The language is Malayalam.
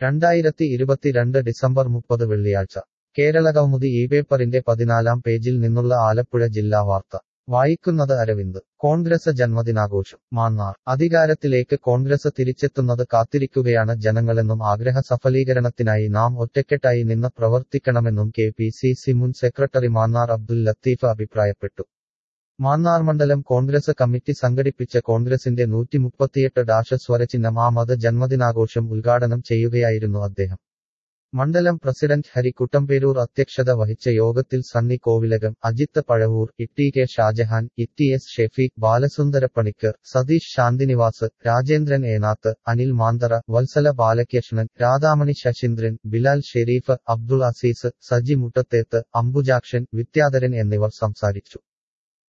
രണ്ടായിരത്തി ഇരുപത്തിരണ്ട് ഡിസംബർ മുപ്പത് വെള്ളിയാഴ്ച കേരളകൗമുദി ഈ പേപ്പറിന്റെ പതിനാലാം പേജിൽ നിന്നുള്ള ആലപ്പുഴ ജില്ലാ വാർത്ത വായിക്കുന്നത് അരവിന്ദ് കോൺഗ്രസ് ജന്മദിനാഘോഷം മാന്നാർ അധികാരത്തിലേക്ക് കോൺഗ്രസ് തിരിച്ചെത്തുന്നത് കാത്തിരിക്കുകയാണ് ജനങ്ങളെന്നും ആഗ്രഹ സഫലീകരണത്തിനായി നാം ഒറ്റക്കെട്ടായി നിന്ന് പ്രവർത്തിക്കണമെന്നും കെ പി സി സി മുൻ സെക്രട്ടറി മാന്നാർ അബ്ദുൽ ലത്തീഫ് അഭിപ്രായപ്പെട്ടു മാന്നാർ മണ്ഡലം കോൺഗ്രസ് കമ്മിറ്റി സംഘടിപ്പിച്ച കോൺഗ്രസിന്റെ നൂറ്റി മുപ്പത്തിയെട്ട് ഡാഷ സ്വരചിഹ്നം ആമത് ജന്മദിനാഘോഷം ഉദ്ഘാടനം ചെയ്യുകയായിരുന്നു അദ്ദേഹം മണ്ഡലം പ്രസിഡന്റ് ഹരി കുട്ടമ്പേരൂർ അധ്യക്ഷത വഹിച്ച യോഗത്തിൽ Sunny Kovilakam Ajith Pazhavoor Itty K Shajahan Itty S Shefeeq Balasundara Panicker Satheesh Shanthinivas Rajendran Enath Anil Manthara Vatsala Balakrishnan Radhamani Sasheendran Bilal Shareef Abdul Azeez Saji Muttatheth Ambujakshan Vidyadharan എന്നിവർ സംസാരിച്ചു